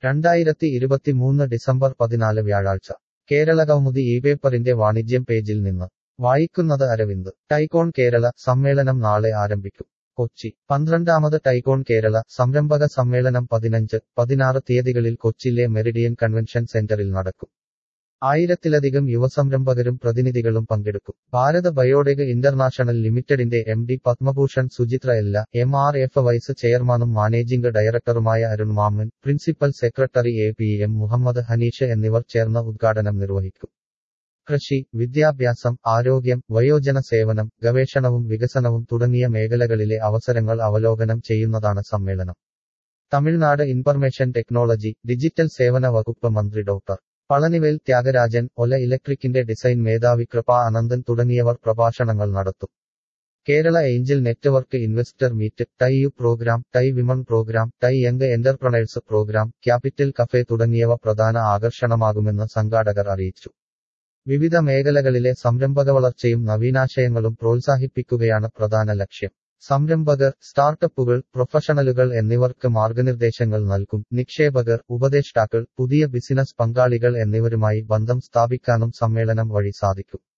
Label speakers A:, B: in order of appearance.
A: രണ്ടായിരത്തി ഇരുപത്തിമൂന്ന് ഡിസംബർ പതിനാല് വ്യാഴാഴ്ച കേരള കൗമുദി ഈ പേപ്പറിന്റെ വാണിജ്യം പേജിൽ നിന്ന് വായിക്കുന്നത് അരവിന്ദ് ടൈക്കോൺ കേരള സമ്മേളനം നാളെ ആരംഭിക്കും കൊച്ചി പന്ത്രണ്ടാമത് ടൈക്കോൺ കേരള സംരംഭക സമ്മേളനം പതിനഞ്ച് പതിനാറ് തീയതികളിൽ കൊച്ചിയിലെ മെറിഡിയൻ കൺവെൻഷൻ സെന്ററിൽ നടക്കും ആയിരത്തിലധികം യുവസംരംഭകരും പ്രതിനിധികളും പങ്കെടുക്കും ഭാരത് ബയോടെക് ഇന്റർനാഷണൽ ലിമിറ്റഡിന്റെ M D Padmabhushan Suchitra Ella M R F vice ചെയർമാനും മാനേജിംഗ് ഡയറക്ടറുമായ Arun Mammen principal secretary A P M Muhammad Hanish എന്നിവർ ചേർന്ന് ഉദ്ഘാടനം നിർവഹിക്കും കൃഷി വിദ്യാഭ്യാസം ആരോഗ്യം വയോജന സേവനം ഗവേഷണവും വികസനവും തുടങ്ങിയ മേഖലകളിലെ അവസരങ്ങൾ അവലോകനം ചെയ്യുന്നതാണ് സമ്മേളനം തമിഴ്നാട് ഇൻഫർമേഷൻ ടെക്നോളജി ഡിജിറ്റൽ സേവന വകുപ്പ് മന്ത്രി ഡോക്ടർ പളനിവേൽ ത്യാഗരാജൻ ഒല ഇലക്ട്രിക്കിന്റെ ഡിസൈൻ മേധാവി കൃപ അനന്തൻ തുടങ്ങിയവർ പ്രഭാഷണങ്ങൾ നടത്തും Kerala angel network investor meet TiE U programme TiE women programme TiE young entrepreneurs programme capital cafe തുടങ്ങിയവ പ്രധാന ആകർഷണമാകുമെന്ന് സംഘാടകർ അറിയിച്ചു വിവിധ മേഖലകളിലെ സംരംഭക വളർച്ചയും നവീനാശയങ്ങളും പ്രോത്സാഹിപ്പിക്കുകയാണ് പ്രധാന ലക്ഷ്യം സംരംഭകർ സ്റ്റാർട്ടപ്പുകൾ പ്രൊഫഷണലുകൾ എന്നിവർക്ക് മാർഗനിർദ്ദേശങ്ങൾ നൽകും നിക്ഷേപകർ ഉപദേഷ്ടാക്കൾ പുതിയ ബിസിനസ് പങ്കാളികൾ എന്നിവരുമായി ബന്ധം സ്ഥാപിക്കാനും സമ്മേളനം വഴി സാധിക്കും